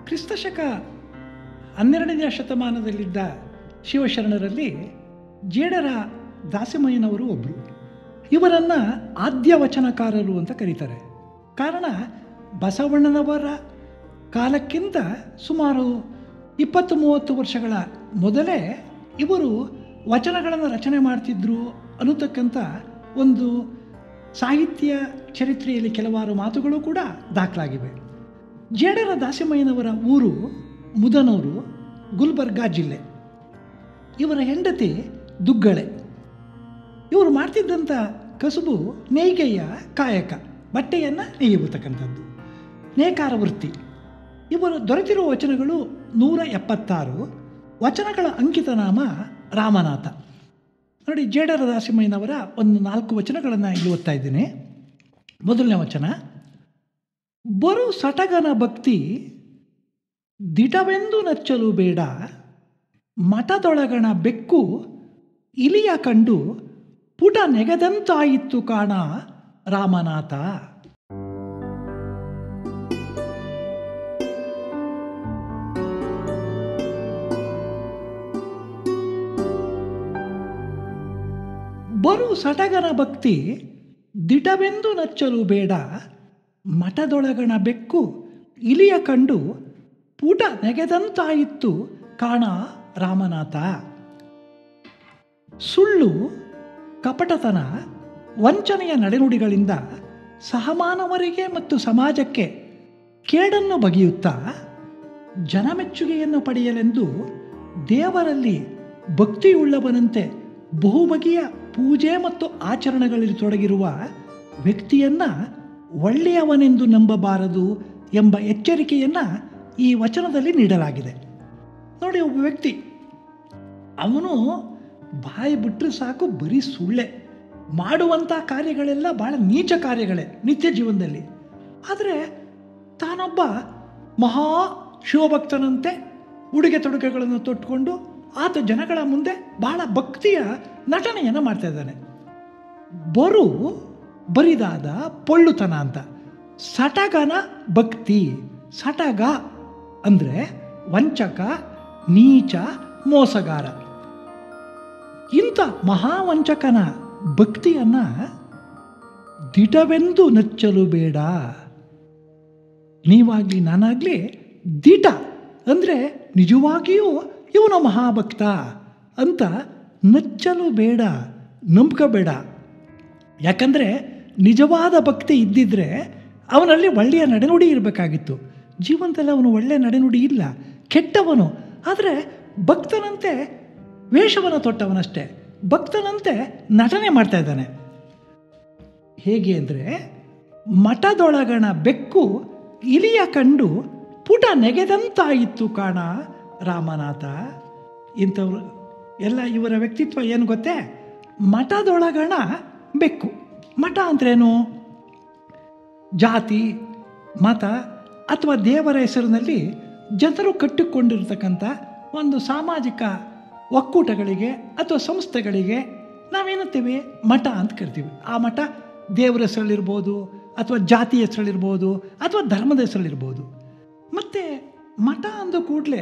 ಕ್ರಿಸ್ತಶಕ ಹನ್ನೆರಡನೆಯ ಶತಮಾನದಲ್ಲಿದ್ದ ಶಿವಶರಣರಲ್ಲಿ ಜೇಡರ ದಾಸಿಮಯ್ಯನವರು ಒಬ್ಬರು ಇವರನ್ನು ಆದ್ಯ ವಚನಕಾರರು ಅಂತ ಕರೀತಾರೆ ಕಾರಣ ಬಸವಣ್ಣನವರ ಕಾಲಕ್ಕಿಂತ ಸುಮಾರು ಇಪ್ಪತ್ತು ಮೂವತ್ತು ವರ್ಷಗಳ ಮೊದಲೇ ಇವರು ವಚನಗಳನ್ನು ರಚನೆ ಮಾಡ್ತಿದ್ರು ಅನ್ನತಕ್ಕಂಥ ಒಂದು ಸಾಹಿತ್ಯ ಚರಿತ್ರೆಯಲ್ಲಿ ಕೆಲವಾರು ಮಾತುಗಳು ಕೂಡ ದಾಖಲಾಗಿವೆ ಜೇಡರ ದಾಸಿಮಯ್ಯನವರ ಊರು ಮುದನೂರು ಗುಲ್ಬರ್ಗಾ ಜಿಲ್ಲೆ ಇವರ ಹೆಂಡತಿ ದುಗ್ಗಳೆ ಇವರು ಮಾಡ್ತಿದ್ದಂಥ ಕಸುಬು ನೇಯ್ಗೆಯ ಕಾಯಕ ಬಟ್ಟೆಯನ್ನು ನೇಯುವುತಕ್ಕಂಥದ್ದು ನೇಕಾರ ವೃತ್ತಿ ಇವರು ದೊರೆತಿರುವ ವಚನಗಳು ನೂರ ಎಪ್ಪತ್ತಾರು ವಚನಗಳ ಅಂಕಿತ ನಾಮ ರಾಮನಾಥ ನೋಡಿ ಜೇಡರ ದಾಸಿಮಯ್ಯನವರ ಒಂದು ನಾಲ್ಕು ವಚನಗಳನ್ನು ಇಲ್ಲಿ ಓದ್ತಾ ಇದ್ದೀನಿ ಮೊದಲನೇ ವಚನ ಬರು ಸಟಗನ ಭಕ್ತಿ ದಿಟವೆಂದು ನಚ್ಚಲು ಬೇಡ ಮಠದೊಳಗಣ ಬೆಕ್ಕು ಇಲಿಯ ಕಂಡು ಪುಟ ನೆಗೆದಂತಾಯಿತ್ತು ಕಾಣ ರಾಮನಾಥ ಬರು ಸಟಗನ ಭಕ್ತಿ ದಿಟವೆಂದು ನಚ್ಚಲು ಬೇಡ ಮಠದೊಳಗಣ ಬೆಕ್ಕು ಇಲಿಯ ಕಂಡು ಪೂಟ ನೆಗೆದಂತಾಯಿತ್ತು ಕಾಣ ರಾಮನಾಥ ಸುಳ್ಳು ಕಪಟತನ ವಂಚನೆಯ ನಡೆನುಡಿಗಳಿಂದ ಸಹಮಾನವರಿಗೆ ಮತ್ತು ಸಮಾಜಕ್ಕೆ ಕೇಡನ್ನು ಬಗೆಯುತ್ತಾ ಜನಮೆಚ್ಚುಗೆಯನ್ನು ಪಡೆಯಲೆಂದು ದೇವರಲ್ಲಿ ಭಕ್ತಿಯುಳ್ಳವನಂತೆ ಬಹುಬಗೆಯ ಪೂಜೆ ಮತ್ತು ಆಚರಣೆಗಳಲ್ಲಿ ತೊಡಗಿರುವ ವ್ಯಕ್ತಿಯನ್ನು ಒಳ್ಳೆಯವನೆಂದು ನಂಬಬಾರದು ಎಂಬ ಎಚ್ಚರಿಕೆಯನ್ನು ಈ ವಚನದಲ್ಲಿ ನೀಡಲಾಗಿದೆ ನೋಡಿ ಒಬ್ಬ ವ್ಯಕ್ತಿ ಅವನು ಬಾಯಿ ಬಿಟ್ಟರೆ ಸಾಕು ಬರೀ ಸುಳ್ಳೆ ಮಾಡುವಂಥ ಕಾರ್ಯಗಳೆಲ್ಲ ಭಾಳ ನೀಚ ಕಾರ್ಯಗಳೇ ನಿತ್ಯ ಜೀವನದಲ್ಲಿ ಆದರೆ ತಾನೊಬ್ಬ ಮಹಾ ಶಿವಭಕ್ತನಂತೆ ಉಡುಗೆ ತೊಡುಗೆಗಳನ್ನು ತೊಟ್ಟುಕೊಂಡು ಆತ ಜನಗಳ ಮುಂದೆ ಬಹಳ ಭಕ್ತಿಯ ನಟನೆಯನ್ನು ಮಾಡ್ತಾ ಇದ್ದಾನೆ ಬರು ಬರಿದಾದ ಪೊಳ್ಳುತನ ಅಂತ ಸಟಗನ ಭಕ್ತಿ ಸಟಗ ಅಂದರೆ ವಂಚಕ ನೀಚ ಮೋಸಗಾರ ಇಂಥ ಮಹಾವಂಚಕನ ಭಕ್ತಿಯನ್ನು ದಿಟವೆಂದು ನಚ್ಚಲು ಬೇಡ ನೀವಾಗಲಿ ನಾನಾಗಲಿ ದಿಟ ಅಂದರೆ ನಿಜವಾಗಿಯೂ ಇವನು ಮಹಾಭಕ್ತ ಅಂತ ನಚ್ಚಲು ಬೇಡ ನಂಬ್ಕೋಬೇಡ ಯಾಕಂದರೆ ನಿಜವಾದ ಭಕ್ತಿ ಇದ್ದಿದ್ರೆ ಅವನಲ್ಲಿ ಒಳ್ಳೆಯ ನಡೆನುಡಿ ಇರಬೇಕಾಗಿತ್ತು ಜೀವನದಲ್ಲಿ ಅವನು ಒಳ್ಳೆಯ ನಡೆನುಡಿ ಇಲ್ಲ ಕೆಟ್ಟವನು ಆದರೆ ಭಕ್ತನಂತೆ ವೇಷವನ್ನು ತೊಟ್ಟವನಷ್ಟೇ ಭಕ್ತನಂತೆ ನಟನೆ ಮಾಡ್ತಾ ಇದ್ದಾನೆ ಹೇಗೆ ಅಂದರೆ ಮಠದೊಳಗಣ ಬೆಕ್ಕು ಇಲಿಯ ಕಂಡು ಪುಟ ನೆಗೆದಂತಾಯಿತು ಕಾಣ ರಾಮನಾಥ ಇಂಥವ್ರು ಎಲ್ಲ ಇವರ ವ್ಯಕ್ತಿತ್ವ ಏನು ಗೊತ್ತೇ ಮಠದೊಳಗಣ ಬೆಕ್ಕು ಮಠ ಅಂದ್ರೇನು ಜಾತಿ ಮತ ಅಥವಾ ದೇವರ ಹೆಸರಿನಲ್ಲಿ ಜನರು ಕಟ್ಟಿಕೊಂಡಿರ್ತಕ್ಕಂಥ ಒಂದು ಸಾಮಾಜಿಕ ಒಕ್ಕೂಟಗಳಿಗೆ ಅಥವಾ ಸಂಸ್ಥೆಗಳಿಗೆ ನಾವೇನುತ್ತೀವಿ ಮಠ ಅಂತ ಕರಿತೀವಿ ಆ ಮಠ ದೇವರ ಹೆಸರಲ್ಲಿರ್ಬೋದು ಅಥವಾ ಜಾತಿ ಹೆಸರಲ್ಲಿರ್ಬೋದು ಅಥವಾ ಧರ್ಮದ ಹೆಸರಲ್ಲಿರ್ಬೋದು ಮತ್ತು ಮಠ ಅಂದ ಕೂಡಲೇ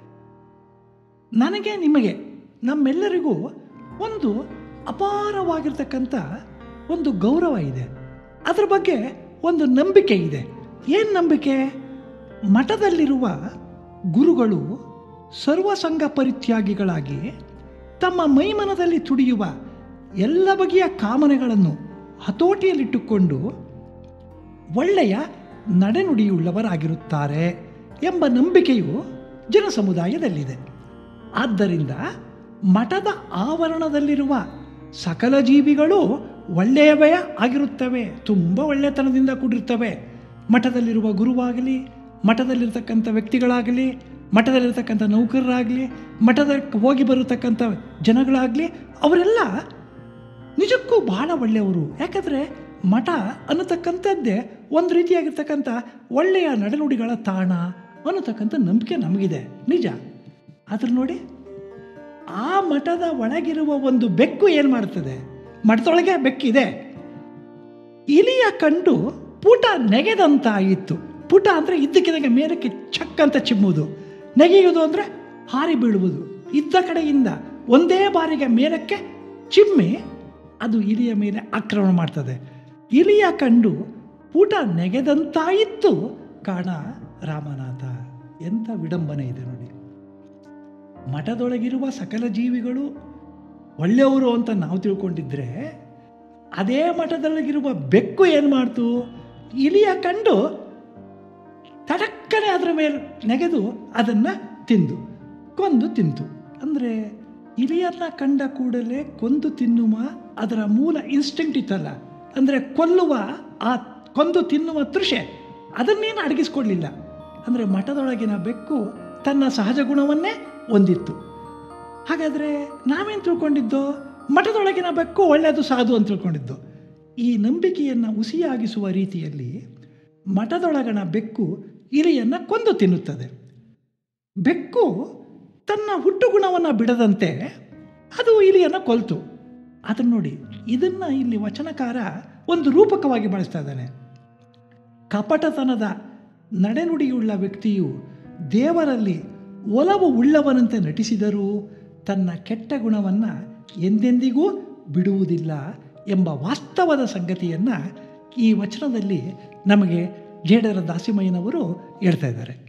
ನನಗೆ ನಿಮಗೆ ನಮ್ಮೆಲ್ಲರಿಗೂ ಒಂದು ಅಪಾರವಾಗಿರ್ತಕ್ಕಂಥ ಒಂದು ಗೌರವ ಇದೆ ಅದರ ಬಗ್ಗೆ ಒಂದು ನಂಬಿಕೆ ಇದೆ ಏನು ನಂಬಿಕೆ ಮಠದಲ್ಲಿರುವ ಗುರುಗಳು ಸರ್ವಸಂಗ ಪರಿತ್ಯಾಗಿಗಳಾಗಿ ತಮ್ಮ ಮೈಮನದಲ್ಲಿ ತುಡಿಯುವ ಎಲ್ಲ ಬಗೆಯ ಕಾಮನೆಗಳನ್ನು ಹತೋಟಿಯಲ್ಲಿಟ್ಟುಕೊಂಡು ಒಳ್ಳೆಯ ನಡೆನುಡಿಯುಳ್ಳವರಾಗಿರುತ್ತಾರೆ ಎಂಬ ನಂಬಿಕೆಯು ಜನಸಮುದಾಯದಲ್ಲಿದೆ ಆದ್ದರಿಂದ ಮಠದ ಆವರಣದಲ್ಲಿರುವ ಸಕಲ ಜೀವಿಗಳು ಒಳ್ಳೆಯವೇ ಆಗಿರುತ್ತವೆ ತುಂಬ ಒಳ್ಳೆತನದಿಂದ ಕೂಡಿರ್ತವೆ ಮಠದಲ್ಲಿರುವ ಗುರುವಾಗಲಿ ಮಠದಲ್ಲಿರ್ತಕ್ಕಂಥ ವ್ಯಕ್ತಿಗಳಾಗಲಿ ಮಠದಲ್ಲಿರ್ತಕ್ಕಂಥ ನೌಕರರಾಗಲಿ ಮಠದ ಹೋಗಿ ಬರತಕ್ಕಂಥ ಜನಗಳಾಗಲಿ ಅವರೆಲ್ಲ ನಿಜಕ್ಕೂ ಬಹಳ ಒಳ್ಳೆಯವರು ಯಾಕಂದರೆ ಮಠ ಅನ್ನತಕ್ಕಂಥದ್ದೇ ಒಂದು ರೀತಿಯಾಗಿರ್ತಕ್ಕಂಥ ಒಳ್ಳೆಯ ನಡೆನುಡಿಗಳ ತಾಣ ಅನ್ನತಕ್ಕಂಥ ನಂಬಿಕೆ ನಮಗಿದೆ ನಿಜ ಆದ್ರೆ ನೋಡಿ ಆ ಮಠದ ಒಳಗಿರುವ ಒಂದು ಬೆಕ್ಕು ಏನು ಮಾಡ್ತದೆ ಮಠದೊಳಗೆ ಬೆಕ್ಕಿದೆ ಇಲಿಯ ಕಂಡು ಪೂಟ ನೆಗೆದಂತಾಯಿತು ಪುಟ ಅಂದರೆ ಇದ್ದಕ್ಕಿದ್ದಂಗೆ ಮೇಲಕ್ಕೆ ಚಕ್ ಅಂತ ಚಿಮ್ಮುವುದು ನೆಗೆಯುವುದು ಅಂದರೆ ಹಾರಿ ಬೀಳುವುದು ಇದ್ದ ಕಡೆಯಿಂದ ಒಂದೇ ಬಾರಿಗೆ ಮೇಲಕ್ಕೆ ಚಿಮ್ಮಿ ಅದು ಇಲಿಯ ಮೇಲೆ ಆಕ್ರಮಣ ಮಾಡ್ತದೆ ಇಲಿಯ ಕಂಡು ಪುಟ ನೆಗೆದಂತಾಯಿತು ಕಾಣ ರಾಮನಾಥ ಎಂಥ ವಿಡಂಬನೆ ಇದೆ ನೋಡಿ ಮಠದೊಳಗಿರುವ ಸಕಲ ಜೀವಿಗಳು ಒಳ್ಳೆಯವರು ಅಂತ ನಾವು ತಿಳ್ಕೊಂಡಿದ್ರೆ ಅದೇ ಮಠದೊಳಗಿರುವ ಬೆಕ್ಕು ಏನು ಮಾಡ್ತು ಇಲಿಯ ಕಂಡು ತಡಕ್ಕನೆ ಅದರ ಮೇಲೆ ನೆಗೆದು ಅದನ್ನು ತಿಂದು ಕೊಂದು ತಿಂತು ಅಂದರೆ ಇಲಿಯನ್ನು ಕಂಡ ಕೂಡಲೇ ಕೊಂದು ತಿನ್ನುವ ಅದರ ಮೂಲ ಇನ್ಸ್ಟಿಂಕ್ಟ್ ಇತ್ತಲ್ಲ ಅಂದರೆ ಕೊಲ್ಲುವ ಆ ಕೊಂದು ತಿನ್ನುವ ತೃಷೆ ಅದನ್ನೇನು ಅಡಗಿಸ್ಕೊಡ್ಲಿಲ್ಲ ಅಂದರೆ ಮಠದೊಳಗಿನ ಬೆಕ್ಕು ತನ್ನ ಸಹಜ ಗುಣವನ್ನೇ ಹೊಂದಿತ್ತು ಹಾಗಾದರೆ ನಾವೇನು ತಿಳ್ಕೊಂಡಿದ್ದೋ ಮಠದೊಳಗಿನ ಬೆಕ್ಕು ಒಳ್ಳೆಯದು ಸಾಧು ಅಂತ ತಿಳ್ಕೊಂಡಿದ್ದು ಈ ನಂಬಿಕೆಯನ್ನು ಹುಸಿಯಾಗಿಸುವ ರೀತಿಯಲ್ಲಿ ಮಠದೊಳಗಣ ಬೆಕ್ಕು ಇಲಿಯನ್ನು ಕೊಂದು ತಿನ್ನುತ್ತದೆ ಬೆಕ್ಕು ತನ್ನ ಹುಟ್ಟು ಗುಣವನ್ನು ಬಿಡದಂತೆ ಅದು ಇಲಿಯನ್ನು ಕೊಲ್ತು ಅದನ್ನು ನೋಡಿ ಇದನ್ನು ಇಲ್ಲಿ ವಚನಕಾರ ಒಂದು ರೂಪಕವಾಗಿ ಬಳಸ್ತಾ ಇದ್ದಾನೆ ಕಪಟತನದ ನಡೆನುಡಿಯುಳ್ಳ ವ್ಯಕ್ತಿಯು ದೇವರಲ್ಲಿ ಒಲವು ಉಳ್ಳವನಂತೆ ನಟಿಸಿದರೂ ತನ್ನ ಕೆಟ್ಟ ಗುಣವನ್ನು ಎಂದೆಂದಿಗೂ ಬಿಡುವುದಿಲ್ಲ ಎಂಬ ವಾಸ್ತವದ ಸಂಗತಿಯನ್ನು ಈ ವಚನದಲ್ಲಿ ನಮಗೆ ಜೇಡರ ದಾಸಿಮಯ್ಯನವರು ಹೇಳ್ತಾ ಇದ್ದಾರೆ